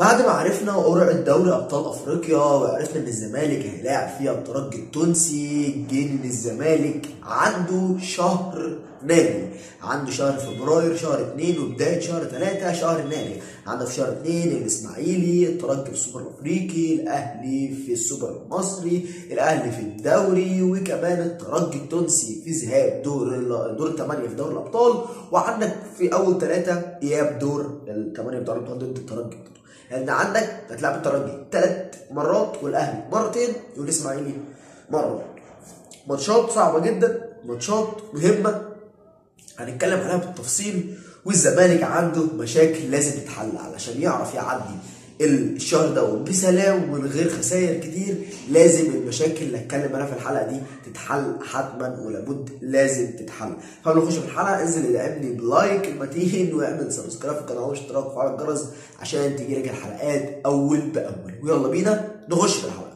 بعد ما عرفنا قرعة دوري أبطال أفريقيا وعرفنا إن الزمالك هيلاعب فيها الترجي التونسي جه إن الزمالك عنده شهر ناري عنده شهر فبراير شهر اتنين وبداية شهر تلاتة شهر ناري عندك في شهر اتنين الإسماعيلي الترجي في السوبر الأفريقي الأهلي في السوبر المصري الأهلي في الدوري وكمان الترجي التونسي في ذهاب دور دور الثمانية في دوري الأبطال وعندك في أول ثلاثة إياب دور الثمانية بتوع الأبطال ضد الترجي لان عندك هتلعب الترجي ثلاث مرات والاهلي مرتين والاسماعيلي مره ماتشات صعبه جدا ماتشات مهمه هنتكلم عليها بالتفصيل والزمالك عنده مشاكل لازم تتحل علشان يعرف يعدي الشهر ده بسلام ومن غير خسائر كتير لازم المشاكل اللي هتكلم عليها في الحلقه دي تتحل حتما ولابد لازم تتحل قبل ما نخش في الحلقه انزل ادعمني بلايك المتين واعمل سبسكرايب في القناه واشتراك وفعل الجرس عشان تجيلك الحلقات اول باول ويلا بينا نخش في الحلقه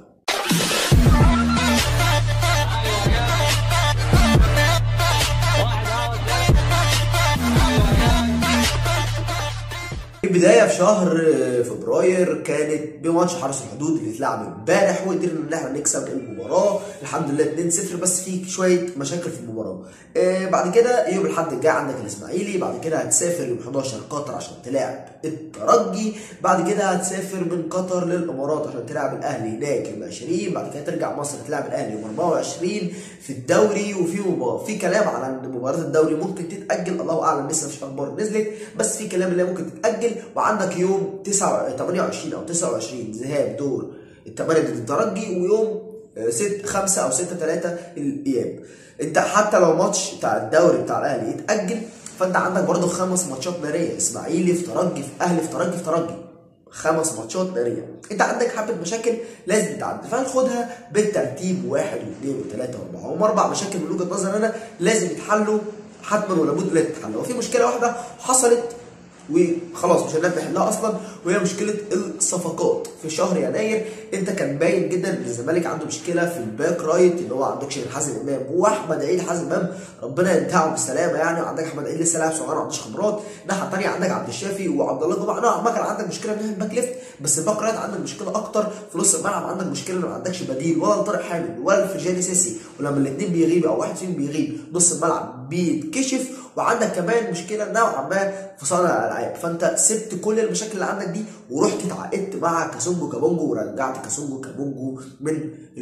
البدايه في شهر فبراير كانت بماتش حرس الحدود اللي اتلعب امبارح وقدرنا ان احنا نكسب المباراه الحمد لله 2-0 بس في شويه مشاكل في المباراه آه بعد كده يوم الاحد الجاي عندك الاسماعيلي بعد كده هتسافر يوم 11 قطر عشان تلاعب الترجي بعد كده هتسافر من قطر للامارات عشان تلعب الاهلي هناك يوم 20 بعد كده ترجع مصر تلعب الاهلي يوم 24 في الدوري وفي مباراه في كلام على ان مباراه الدوري ممكن تتاجل الله اعلم لسه مفيش اخبار نزلت بس في كلام اللي ممكن تتاجل وعندك يوم 9 28 او 29 ذهاب دور الثمانيه ضد الترجي ويوم 6 5 او 6 3 الاياب انت حتى لو ماتش بتاع الدوري بتاع الاهلي يتاجل فانت عندك برضه خمس ماتشات ناريه اسماعيلي في ترجي في اهلي في ترجي في ترجي خمس ماتشات ناريه انت عندك حبه مشاكل لازم تتعدي فناخدها بالترتيب واحد واثنين وثلاثه واربعه هم اربع مشاكل من وجهه نظري انا لازم يتحلوا حتما ولا بد لازم يتحلوا وفي مشكله واحده حصلت وخلاص مش هنقدر نحلها اصلا وهي مشكله الصفقات في شهر يناير انت كان باين جدا ان الزمالك عنده مشكله في الباك رايت اللي هو عندك غير حازم امام واحمد عيد حازم امام ربنا ينتهى بالسلامه يعني وعندك احمد عيد لسه لاعب صغير ما عندوش خبرات الناحيه الثانيه عندك عبد الشافي وعبد الله جمعه نوعا ما كان عندك مشكله من الباك ليفت بس الباك رايت عندك مشكله اكتر في نص الملعب عندك مشكله ما عندكش بديل ولا طارق حامد ولا فرجاني سيسي ولما الاثنين بيغيبوا او واحد فيهم بيغيب نص الملعب بيتكشف وعندك كمان مشكله نوعا ما في صانع الالعاب فانت سبت كل المشاكل اللي عندك دي ورحت اتعاقدت مع كاسونجو كابونجو ورجعت كاسونجو كابونجو من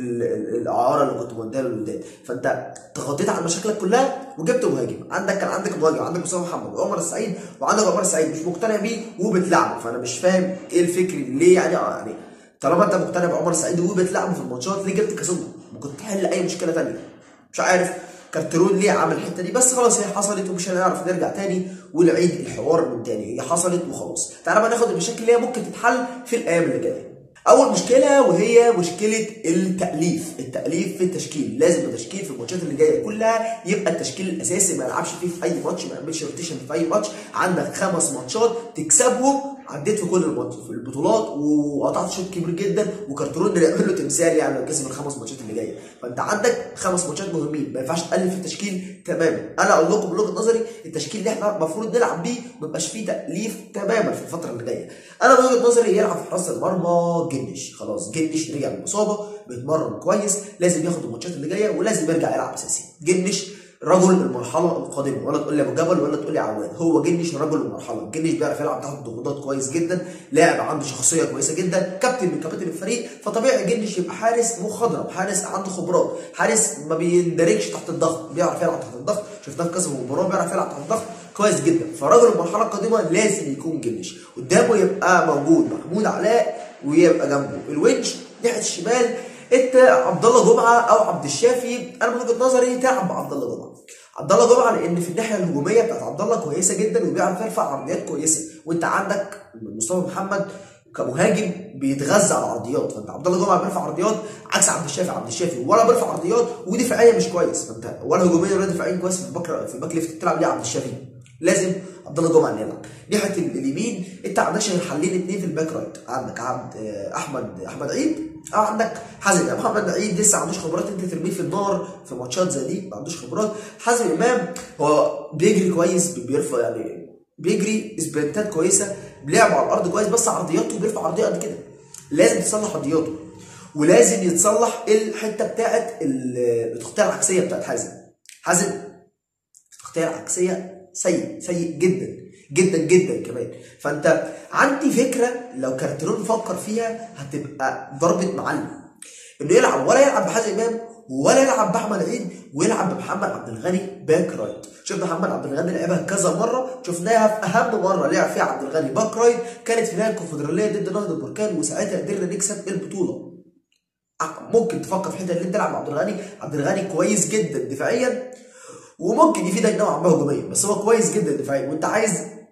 الاعاره اللي كنت موديها للوداد فانت تغطيت على مشاكلك كلها وجبت مهاجم عندك كان عندك مهاجم عندك مصطفى محمد وعمر السعيد وعندك عمر السعيد مش مقتنع بيه وبتلعبه فانا مش فاهم ايه الفكر ليه يعني يعني طالما انت مقتنع بعمر السعيد وبتلعبه في الماتشات ليه جبت كاسونجو؟ ما كنت تحل اي مشكله ثانيه مش عارف كارترون ليه عمل الحته دي بس خلاص هي حصلت ومش هنعرف نرجع تاني ونعيد الحوار من تاني هي حصلت وخلاص تعالى بقى ناخد المشاكل اللي هي ممكن تتحل في الايام اللي جايه اول مشكله وهي مشكله التاليف التاليف في التشكيل لازم التشكيل في الماتشات اللي جايه كلها يبقى التشكيل الاساسي ما يلعبش فيه في اي ماتش ما يعملش روتيشن في اي ماتش عندك خمس ماتشات تكسبهم عديت في كل الماتش في البطولات وقطعت شوط كبير جدا وكارترون اللي يعمل له تمثال يعني لو كسب الخمس ماتشات اللي جايه فانت عندك خمس ماتشات مهمين ما ينفعش تقلل في التشكيل تماما انا اقول لكم من وجهه نظري التشكيل اللي احنا المفروض نلعب بيه ما يبقاش فيه تاليف تماما في الفتره اللي جايه انا من وجهه نظري يلعب في حراسه المرمى جنش خلاص جنش رجع من الاصابه بيتمرن كويس لازم ياخد الماتشات اللي جايه ولازم يرجع يلعب اساسي جنش رجل المرحله القادمه ولا تقول لي ابو جبل ولا تقول لي عواد هو جنش رجل المرحله جنش بيعرف يلعب تحت ضغوطات كويس جدا لاعب عنده شخصيه كويسه جدا كابتن من كباتن الفريق فطبيعي جنش يبقى حارس مخضرم حارس عنده خبرات حارس ما بيندرجش تحت الضغط بيعرف يلعب تحت الضغط شفناه في كذا مباراه بيعرف يلعب تحت الضغط كويس جدا فرجل المرحله القادمه لازم يكون جنش قدامه يبقى موجود محمود علاء ويبقى جنبه الونش ناحيه الشمال انت عبد الله جمعه او عبد الشافي انا من وجهه نظري تعب عبد الله جمعه عبد الله جمعه لان في الناحيه الهجوميه بتاعت عبد الله كويسه جدا وبيعرف يرفع عرضيات كويسه وانت عندك مصطفى محمد كمهاجم بيتغذى على العرضيات فانت عبد الله جمعه بيرفع عرضيات عكس عبد الشافي عبد الشافي ولا بيرفع عرضيات ودفاعيه مش كويس فانت ولا هجوميا ولا دفاعيا كويس في الباك في الباك ليفت تلعب ليه عبد الشافي لازم عبد الله جمعه اللي يلعب ناحيه اليمين انت عندكش غير حلين اثنين في الباك رايت عندك عبد احمد احمد عيد او عندك حازم امام محمد عيد لسه ما عندوش خبرات انت ترميه في النار في ماتشات زي دي ما عندوش خبرات حازم امام هو بيجري كويس بيرفع يعني بيجري سبرنتات كويسه لعبوا على الارض كويس بس عرضياته بيرفع عرضيه قد كده لازم تصلح عرضياته ولازم يتصلح الحته بتاعت التغطيه العكسيه بتاعت حازم حازم التغطيه العكسيه سيء سيء جدا جدا جدا كمان فانت عندي فكره لو كارتيرون فكر فيها هتبقى ضربه معلم انه يلعب ولا يلعب بحازم امام ولا يلعب باحمد عيد ويلعب بمحمد عبد الغني باك رايت شفنا محمد عبد الغني لعبها كذا مره شفناها في اهم مره لعب فيها عبد الغني باك رايت كانت في نهائي الكونفدراليه ضد نهضه البركان وساعتها قدرنا نكسب البطوله ممكن تفكر في حته اللي انت تلعب عبد الغني عبد الغني كويس جدا دفاعيا وممكن يفيدك نوعا ما هجوميا بس هو كويس جدا دفاعيا وانت عايز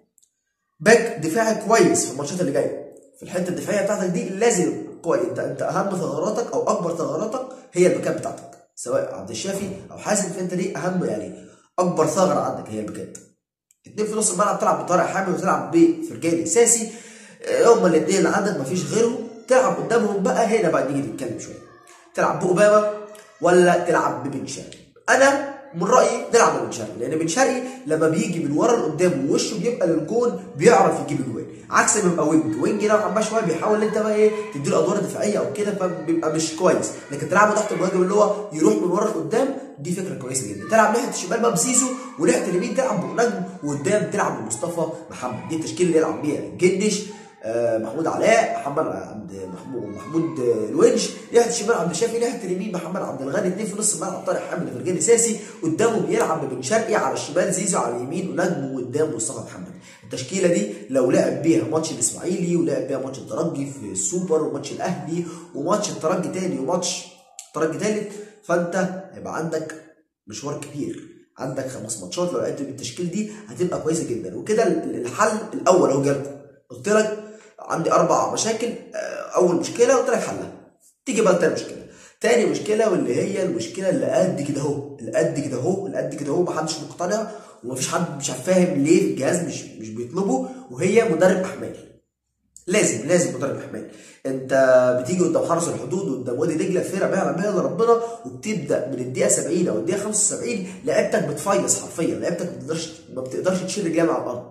باك دفاعي كويس في الماتشات اللي جايه في الحته الدفاعيه بتاعتك دي لازم كويس انت انت اهم ثغراتك او اكبر ثغراتك هي الباكات بتاعتك سواء عبد الشافي او حازم فانت دي اهم يعني اكبر ثغره عندك هي الباكات اتنين في نص الملعب تلعب بطارق حامد وتلعب بفرجاني ساسي هما الاثنين اللي عندك مفيش غيرهم تلعب قدامهم بقى هنا بقى نيجي نتكلم شويه تلعب باوباما ولا تلعب ببن شرقي انا من رايي نلعب ببن شرقي لان بن شرقي لما بيجي من ورا لقدام ووشه بيبقى للجون بيعرف يجيب اجوان عكس ما يبقى وينج وينج نوعا ما شويه بيحاول انت بقى ايه تديله ادوار دفاعيه او كده فبيبقى مش كويس لكن تلعبه تحت المهاجم اللي هو يروح من ورا لقدام دي فكره كويسه جدا تلعب ناحيه الشمال بقى بسيسو وناحيه اليمين تلعب بنجم وقدام تلعب بمصطفى محمد دي التشكيله اللي يلعب بيها جدش آه محمود علاء محمد عبد محمود محمود الونش ناحيه الشمال عبد الشافي ناحيه اليمين محمد عبد الغني اثنين في نص الملعب طارق حامد فرجاني ساسي قدامه بيلعب بن شرقي على الشمال زيزو على اليمين ونجم وقدام مصطفى محمد التشكيله دي لو لعب بيها ماتش الاسماعيلي ولعب بيها ماتش الترجي في السوبر وماتش الاهلي وماتش الترجي تاني وماتش الترجي تالت فانت هيبقى عندك مشوار كبير عندك خمس ماتشات لو لعبت بالتشكيل دي هتبقى كويسه جدا وكده الحل الاول اهو جالكم قلت لك عندي اربع مشاكل اول مشكله قلت لك حلها تيجي بقى تاني مشكله تاني مشكله واللي هي المشكله اللي قد كده اهو اللي قد كده اهو اللي قد كده اهو محدش مقتنع ومفيش حد مش فاهم ليه الجهاز مش مش بيطلبه وهي مدرب احمال لازم لازم مدرب احمال انت بتيجي قدام حرس الحدود وقدام وادي دجله فرقه ما يعلم بها الا ربنا وبتبدا من الدقيقه 70 او الدقيقه 75 لعيبتك بتفيص حرفيا لعيبتك ما بتقدرش ما بتقدرش تشيل رجليها على الارض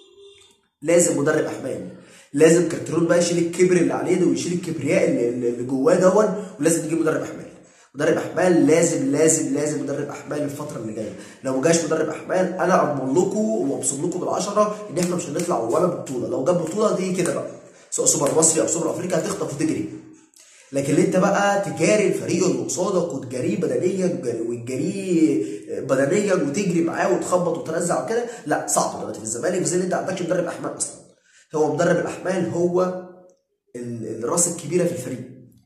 لازم مدرب احمال لازم كارترون بقى يشيل الكبر اللي عليه ده ويشيل الكبرياء اللي, اللي جواه دون ولازم نجيب مدرب احمال مدرب احمال لازم لازم لازم مدرب احمال الفتره اللي جايه لو ما جاش مدرب احمال انا اضمن لكم وابصم لكم بالعشره ان احنا مش هنطلع ولا بطوله لو جاب بطوله دي كده بقى سواء سوبر مصري او سوبر افريقيا هتخطف وتجري لكن انت بقى تجاري الفريق اللي قصادك وتجاريه بدنيا وتجاريه بدنيا وتجري معاه وتخبط وترزع وكده لا صعب دلوقتي في الزمالك بالذات انت ما عندكش مدرب احمال اصلا هو مدرب الاحمال هو الراس الكبيره في الفريق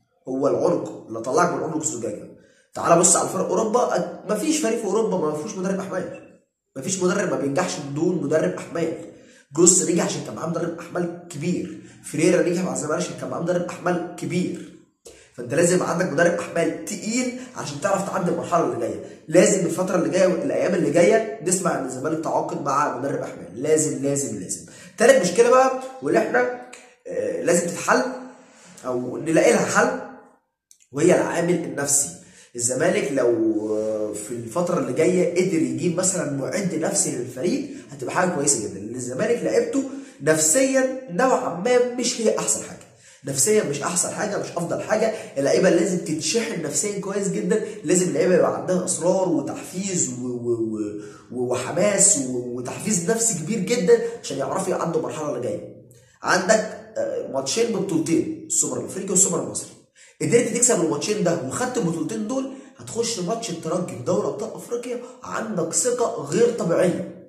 هو العنق اللي طلعك من عنق الزجاجه تعال بص على فرق اوروبا مفيش فريق في اوروبا ما فيهوش مدرب احمال مفيش مدرب ما بينجحش بدون مدرب احمال جوس نجح عشان كان معاه مدرب احمال كبير فريرا نجح مع الزمالك عشان كان معاه مدرب احمال كبير فانت لازم عندك مدرب احمال تقيل عشان تعرف تعدي المرحله اللي جايه لازم الفتره اللي جايه الايام اللي جايه نسمع ان الزمالك تعاقد مع مدرب احمال لازم لازم لازم تالت مشكله بقى واللي احنا آه لازم تتحل او نلاقي لها حل وهي العامل النفسي الزمالك لو في الفتره اللي جايه قدر يجيب مثلا معد نفسي للفريق هتبقى حاجه كويسه جدا لان الزمالك لعبته نفسيا نوعا ما مش هي احسن حاجه نفسيا مش احسن حاجه مش افضل حاجه اللعيبه لازم تتشحن نفسيا كويس جدا لازم اللعيبه يبقى عندها اصرار وتحفيز و و و وحماس وتحفيز نفسي كبير جدا عشان يعرفوا يعدوا المرحله اللي جايه عندك ماتشين ببطولتين السوبر الافريقي والسوبر المصري قدرت تكسب الماتشين ده وخدت البطولتين دول هتخش ماتش الترجي في دوري ابطال افريقيا عندك ثقه غير طبيعيه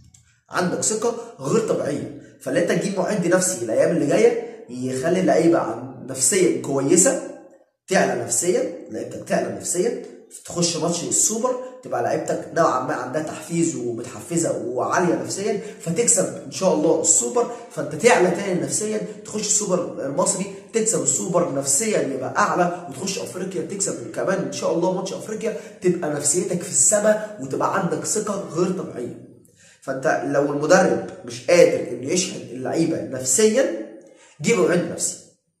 عندك ثقه غير طبيعيه فاللي انت تجيب معد نفسي الايام اللي جايه يخلي اللعيبه نفسيا كويسه تعلى نفسيا لعيبتك تعلى نفسيا تخش ماتش السوبر تبقى لعيبتك نوعا ما عندها تحفيز ومتحفزه وعاليه نفسيا فتكسب ان شاء الله السوبر فانت تعلى تاني نفسيا تخش السوبر المصري تكسب السوبر نفسيا يبقى اعلى وتخش افريقيا تكسب كمان ان شاء الله ماتش افريقيا تبقى نفسيتك في السماء وتبقى عندك ثقه غير طبيعيه فانت لو المدرب مش قادر انه يشحن اللعيبه نفسيا جيب معد نفسي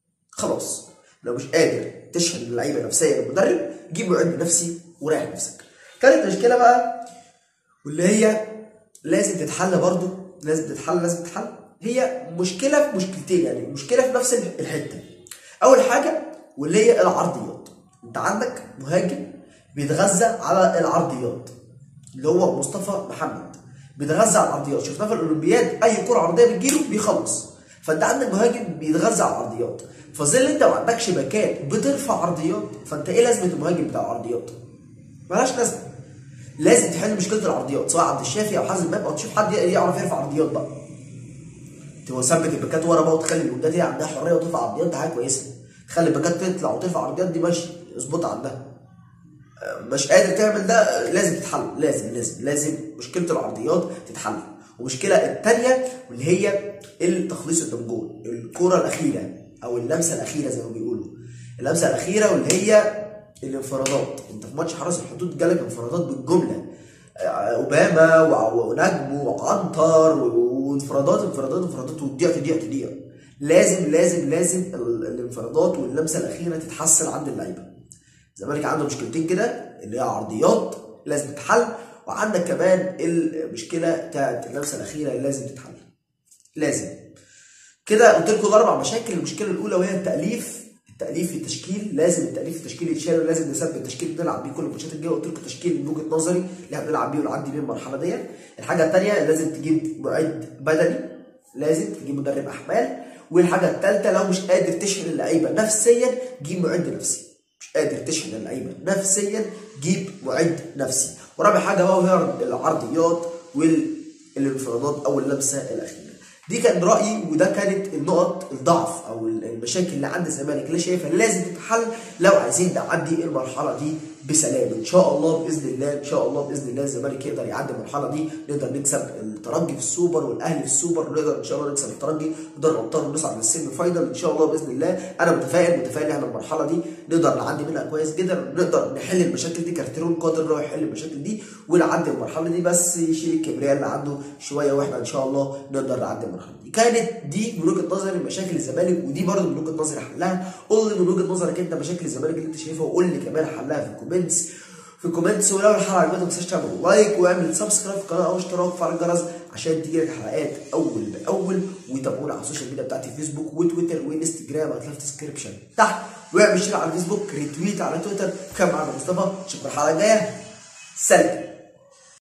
خلاص لو مش قادر تشحن اللعيبه نفسيا المدرب جيب معد نفسي وريح نفسك تالت مشكله بقى واللي هي لازم تتحل برضو لازم تتحل لازم تتحل هي مشكله في مشكلتين يعني مشكله في نفس الحته اول حاجه واللي هي العرضيات انت عندك مهاجم بيتغذى على العرضيات اللي هو مصطفى محمد بيتغذى على العرضيات شفناه في الاولمبياد اي كره عرضيه بتجيله بيخلص فانت عندك مهاجم بيتغذى على العرضيات فظل انت ما عندكش باكات بترفع عرضيات فانت ايه لازمه المهاجم بتاع العرضيات؟ ملهاش لازمه لازم تحل مشكله العرضيات سواء عبد الشافي او حازم امام او تشوف حد يعرف يرفع عرضيات بقى تبقى ثبت الباكات ورا بقى وتخلي الوداد هي عندها حريه وترفع عرضيات دي حاجه كويسه تخلي الباكات تطلع وترفع عرضيات دي ماشي اظبطها عندها مش قادر تعمل ده لازم تتحل لازم لازم لازم مشكله العرضيات تتحل والمشكله الثانيه واللي هي التخليص قدام جول الكره الاخيره او اللمسه الاخيره زي ما بيقولوا اللمسه الاخيره واللي هي الانفرادات انت في ماتش حرس الحدود جالك انفرادات بالجمله اوباما ونجم وعنتر وانفرادات انفرادات انفرادات وتضيع تضيع تضيع لازم لازم لازم الانفرادات واللمسه الاخيره تتحسن عند اللعيبه الزمالك عنده مشكلتين كده اللي هي عرضيات لازم تتحل وعندك كمان المشكله بتاعت اللمسه الاخيره اللي لازم تتحل لازم كده قلت لكم الاربع مشاكل المشكله الاولى وهي التاليف التاليف في التشكيل لازم التاليف في التشكيل يتشال ولازم نثبت التشكيل نلعب بيه كل الماتشات الجايه قلت لكم تشكيل من وجهه نظري اللي احنا بنلعب بيه ونعدي بيه المرحله دي الحاجه الثانيه لازم تجيب معد بدني لازم تجيب مدرب احمال والحاجه الثالثه لو مش قادر تشحن اللعيبه نفسيا جيب معد نفسي مش قادر تشحن اللعيبه نفسيا جيب معد نفسي ورابع حاجه بقى وهي العرضيات والانفرادات او اللمسه الاخيره دي كان رايي وده كانت النقط الضعف او المشاكل اللي عند الزمالك اللي شايفها لازم تتحل لو عايزين نعدي المرحله دي بسلام ان شاء الله باذن الله ان شاء الله باذن الله الزمالك يقدر يعدي المرحله دي نقدر نكسب الترجي في السوبر والاهلي في السوبر ونقدر ان شاء الله نكسب الترجي ودوري الابطال ونصعد للسيمي فاينل ان شاء الله باذن الله انا متفائل متفائل ان احنا المرحله دي نقدر نعدي منها كويس جدا نقدر نحل المشاكل دي كارتيرون قادر انه يحل المشاكل دي ونعدي المرحله دي بس يشيل الكبرياء اللي عنده شويه واحنا ان شاء الله نقدر نعدي المرحله دي كانت دي من وجهه نظري مشاكل الزمالك ودي برضه من وجهه نظري حلها قول لي من وجهه نظرك انت مشاكل الزمالك اللي انت شايفها وقول لي كمان حلها في الكومنتس في الكومنتس ولو الحلقه عجبتك ما تنساش تعمل لايك واعمل سبسكرايب في القناه او اشتراك وفعل الجرس عشان تجيلك حلقات اول باول وتابعونا على السوشيال ميديا بتاعتي فيسبوك وتويتر وانستجرام هتلاقي في الديسكربشن تحت واعمل شير على الفيسبوك ريتويت على تويتر كان معانا مصطفى اشوفكم الحلقه الجايه سلام